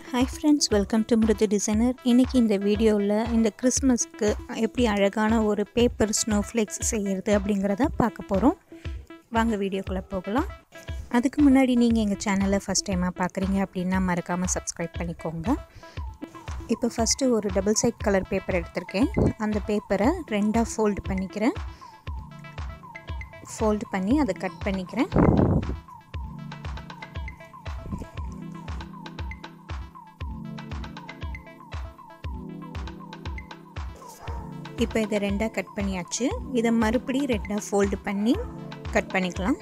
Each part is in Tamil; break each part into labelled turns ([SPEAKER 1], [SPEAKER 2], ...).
[SPEAKER 1] hi friends welcome to Mirudhu designer இன்றைக்கி இந்த வீடியோவில் இந்த கிறிஸ்மஸ்க்கு எப்படி அழகான ஒரு பேப்பர் ஸ்னோஃப்ளேக்ஸ் செய்கிறது அப்படிங்கிறத பார்க்க போகிறோம் வாங்க வீடியோக்குள்ளே போகலாம் அதுக்கு முன்னாடி நீங்கள் எங்கள் சேனலை ஃபஸ்ட் டைமாக பார்க்குறீங்க அப்படின்னா மறக்காமல் சப்ஸ்கிரைப் பண்ணிக்கோங்க இப்போ ஃபஸ்ட்டு ஒரு டபுள் சைட் கலர் பேப்பர் எடுத்திருக்கேன் அந்த பேப்பரை ரெண்டாக ஃபோல்டு பண்ணிக்கிறேன் ஃபோல்டு பண்ணி அதை கட் பண்ணிக்கிறேன் இப்போ இதை ரெண்டாக கட் பண்ணியாச்சு இதை மறுபடியும் ரெண்டாக ஃபோல்டு பண்ணி கட் பண்ணிக்கலாம்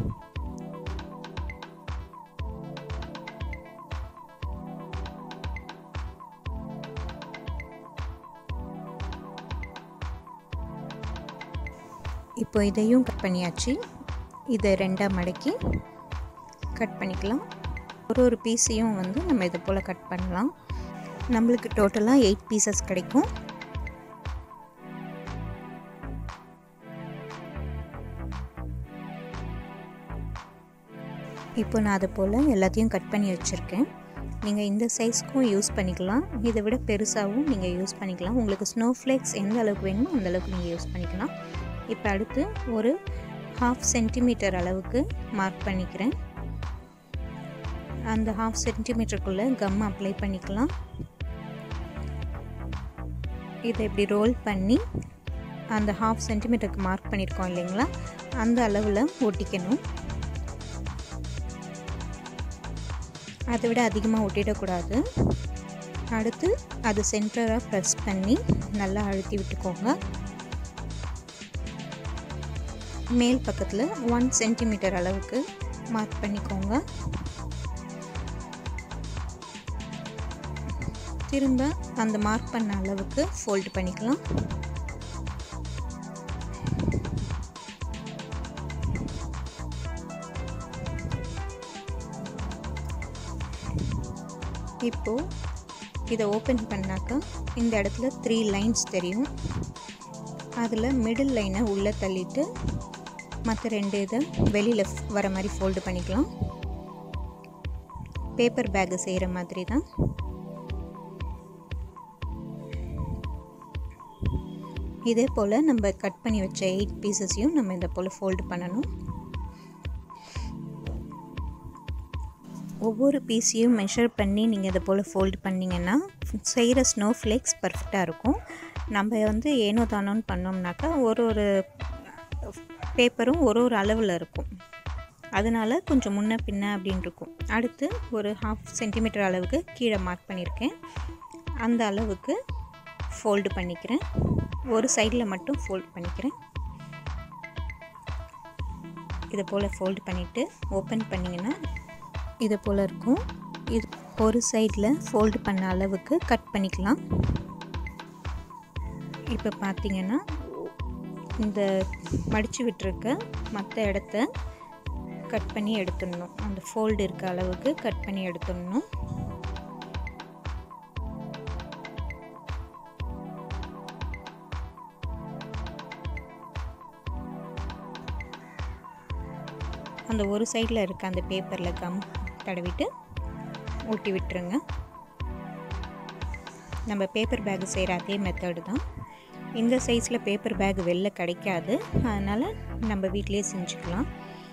[SPEAKER 1] இப்போ இதையும் கட் பண்ணியாச்சு இதை ரெண்டாக மடக்கி கட் பண்ணிக்கலாம் ஒரு ஒரு பீஸையும் வந்து நம்ம இது போல் கட் பண்ணலாம் நம்மளுக்கு டோட்டலாக எயிட் பீசஸ் கிடைக்கும் இப்போ நான் அதை போல் எல்லாத்தையும் கட் பண்ணி வச்சுருக்கேன் நீங்கள் இந்த சைஸ்க்கும் யூஸ் பண்ணிக்கலாம் இதை விட பெருசாகவும் நீங்கள் யூஸ் பண்ணிக்கலாம் உங்களுக்கு ஸ்னோ ஃப்ளேக்ஸ் எந்த அளவுக்கு வேணுமோ அந்த அளவுக்கு நீங்கள் யூஸ் பண்ணிக்கலாம் இப்போ அடுத்து ஒரு ஹாஃப் சென்டிமீட்டர் அளவுக்கு மார்க் பண்ணிக்கிறேன் அந்த ஹாஃப் சென்டிமீட்டருக்குள்ளே கம் அப்ளை பண்ணிக்கலாம் இதை இப்படி ரோல் பண்ணி அந்த ஹாஃப் சென்டிமீட்டருக்கு மார்க் பண்ணியிருக்கோம் இல்லைங்களா அந்த அளவில் ஒட்டிக்கணும் அதை விட அதிகமாக ஒட்டிடக்கூடாது அடுத்து அது சென்டராக ப்ரெஸ் பண்ணி நல்லா அழுத்தி விட்டுக்கோங்க மேல் பக்கத்தில் ஒன் சென்டிமீட்டர் அளவுக்கு மார்க் பண்ணிக்கோங்க திரும்ப அந்த மார்க் பண்ண அளவுக்கு ஃபோல்டு பண்ணிக்கலாம் இப்போது இதை ஓப்பன் பண்ணாக்கா இந்த இடத்துல த்ரீ லைன்ஸ் தெரியும் அதில் மிடில் லைனை உள்ளே தள்ளிட்டு மற்ற ரெண்டு இதை வெளியில் வர மாதிரி ஃபோல்டு பண்ணிக்கலாம் பேப்பர் பேக்கு செய்கிற மாதிரி தான் இதே போல் நம்ம கட் பண்ணி வச்ச எயிட் பீசஸையும் நம்ம இதை போல் ஃபோல்டு பண்ணணும் ஒவ்வொரு பீஸையும் மெஷர் பண்ணி நீங்கள் இதை போல் ஃபோல்டு பண்ணிங்கன்னா செய்கிற ஸ்னோ ஃப்ளேக்ஸ் பர்ஃபெக்டாக இருக்கும் நம்ம வந்து ஏனோ தானோன்னு பண்ணோம்னாக்கா ஒரு ஒரு பேப்பரும் ஒரு ஒரு அளவில் இருக்கும் அதனால் கொஞ்சம் முன்ன பின்ன அப்படின்னு இருக்கும் அடுத்து ஒரு ஹாஃப் சென்டிமீட்டர் அளவுக்கு கீழே மார்க் பண்ணியிருக்கேன் அந்த அளவுக்கு ஃபோல்டு பண்ணிக்கிறேன் ஒரு சைடில் மட்டும் ஃபோல்ட் பண்ணிக்கிறேன் இதை போல் ஃபோல்டு பண்ணிவிட்டு ஓப்பன் பண்ணிங்கன்னா இது போல் இருக்கும் இது ஒரு சைடில் ஃபோல்டு பண்ண அளவுக்கு கட் பண்ணிக்கலாம் இப்போ பார்த்தீங்கன்னா இந்த மடித்து விட்டுருக்க மற்ற இடத்த கட் பண்ணி எடுத்துடணும் அந்த ஃபோல்டு இருக்க அளவுக்கு கட் பண்ணி எடுத்துடணும் அந்த ஒரு சைடில் இருக்க அந்த பேப்பரில் கம் தடவிட்டு ஒட்டி விட்டுருங்க நம்ம பேப்பர் பேக் செய்கிற அதே மெத்தடு தான் இந்த சைஸில் பேப்பர் பேக் வெளில கிடைக்காது அதனால் நம்ம வீட்டிலே செஞ்சுக்கலாம்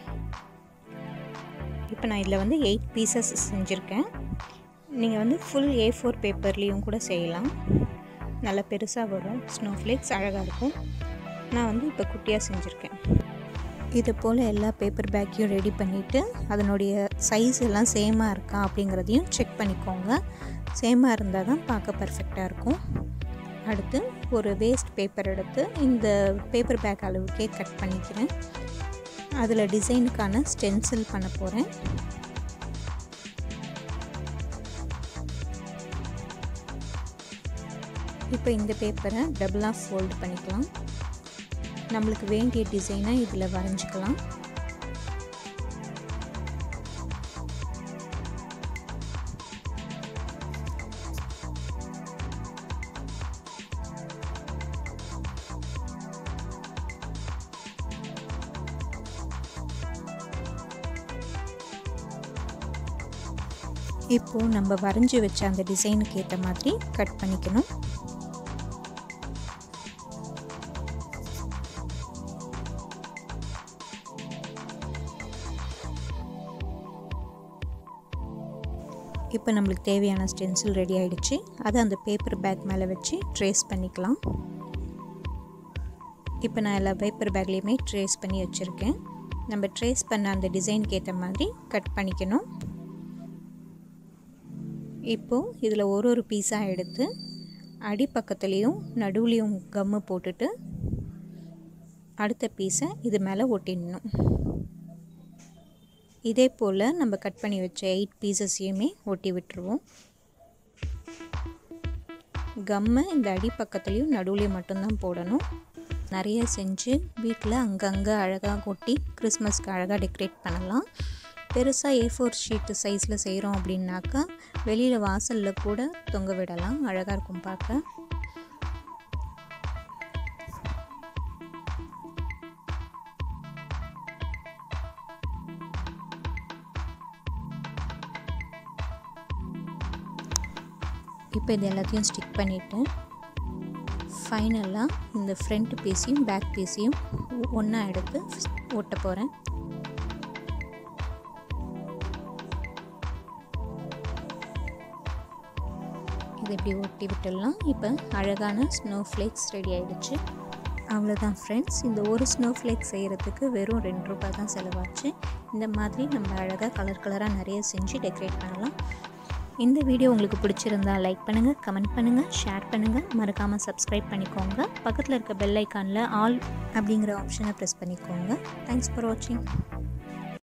[SPEAKER 1] இப்போ நான் இதில் வந்து எயிட் பீசஸ் செஞ்சுருக்கேன் நீங்கள் வந்து ஃபுல் ஏ ஃபோர் பேப்பர்லேயும் கூட செய்யலாம் நல்லா பெருசாக வரும் ஸ்னோஃப்ளேக்ஸ் அழகாக இருக்கும் நான் வந்து இப்போ குட்டியாக செஞ்சுருக்கேன் இது போல் எல்லா பேப்பர் பேக்கையும் ரெடி பண்ணிவிட்டு அதனுடைய சைஸ் எல்லாம் சேமாக இருக்கா அப்படிங்கிறதையும் செக் பண்ணிக்கோங்க சேமாக இருந்தால் தான் பார்க்க பர்ஃபெக்டாக இருக்கும் அடுத்து ஒரு வேஸ்ட் பேப்பர் எடுத்து இந்த பேப்பர் பேக் அளவுக்கே கட் பண்ணிக்கிறேன் அதில் டிசைனுக்கான ஸ்டென்சில் பண்ண போகிறேன் இப்போ இந்த பேப்பரை டபுளாக ஃபோல்டு பண்ணிக்கலாம் நம்மளுக்கு வேண்டிய டிசைனை இதில் வரைஞ்சிக்கலாம் இப்போது நம்ம வரைஞ்சி வச்ச அந்த டிசைனுக்கு ஏற்ற மாதிரி கட் பண்ணிக்கணும் இப்போ நம்மளுக்கு தேவையான ஸ்டென்சில் ரெடி ஆகிடுச்சு அதை அந்த பேப்பர் பேக் மேலே வச்சு ட்ரேஸ் பண்ணிக்கலாம் இப்போ நான் எல்லா பேப்பர் பேக்லேயுமே ட்ரேஸ் பண்ணி வச்சுருக்கேன் நம்ம ட்ரேஸ் பண்ண அந்த டிசைனுக்கு ஏற்ற மாதிரி கட் பண்ணிக்கணும் இப்போது இதில் ஒரு ஒரு பீஸாக எடுத்து அடிப்பக்கத்துலேயும் நடுவுலேயும் கம்மு போட்டுட்டு அடுத்த பீஸை இது மேலே ஒட்டிடணும் இதே போல் நம்ம கட் பண்ணி வச்ச எயிட் பீசஸையுமே ஒட்டி விட்டுருவோம் கம்மை இந்த அடிப்பக்கத்துலேயும் நடுவுலேயும் மட்டும்தான் போடணும் நிறைய செஞ்சு வீட்டில் அங்கங்கே அழகாக கொட்டி கிறிஸ்மஸ்க்கு அழகாக டெக்கரேட் பண்ணலாம் பெருசாக ஏ ஃபோர் ஷீட்டு சைஸில் செய்கிறோம் அப்படின்னாக்கா வெளியில் வாசலில் கூட தொங்க விடலாம் அழகாக இருக்கும் பார்க்க இப்போ இது எல்லாத்தையும் ஸ்டிக் பண்ணிவிட்டு ஃபைனலாக இந்த ஃப்ரண்ட் பீஸையும் பேக் பீஸையும் ஒன்றா எடுத்து ஒட்ட போகிறேன் இது இப்படி ஒட்டி விட்டுடலாம் இப்போ அழகான ஸ்னோ ஃப்ளேக்ஸ் ரெடி ஆகிடுச்சு அவ்வளோதான் ஃப்ரெண்ட்ஸ் இந்த ஒரு ஸ்னோ ஃப்ளேக் செய்கிறதுக்கு வெறும் ரெண்டு ரூபாய் தான் செலவாச்சு இந்த மாதிரி நம்ம அழகாக கலர் கலராக நிறைய செஞ்சு டெக்கரேட் பண்ணலாம் இந்த வீடியோ உங்களுக்கு பிடிச்சிருந்தா லைக் பண்ணுங்கள் கமெண்ட் பண்ணுங்கள் ஷேர் பண்ணுங்கள் மறக்காமல் சப்ஸ்கிரைப் பண்ணிக்கோங்க பக்கத்தில் இருக்க பெல் ஐக்கானில் ஆல் அப்படிங்கிற ஆப்ஷனை ப்ரெஸ் பண்ணிக்கோங்க தேங்க்ஸ் ஃபார் வாட்சிங்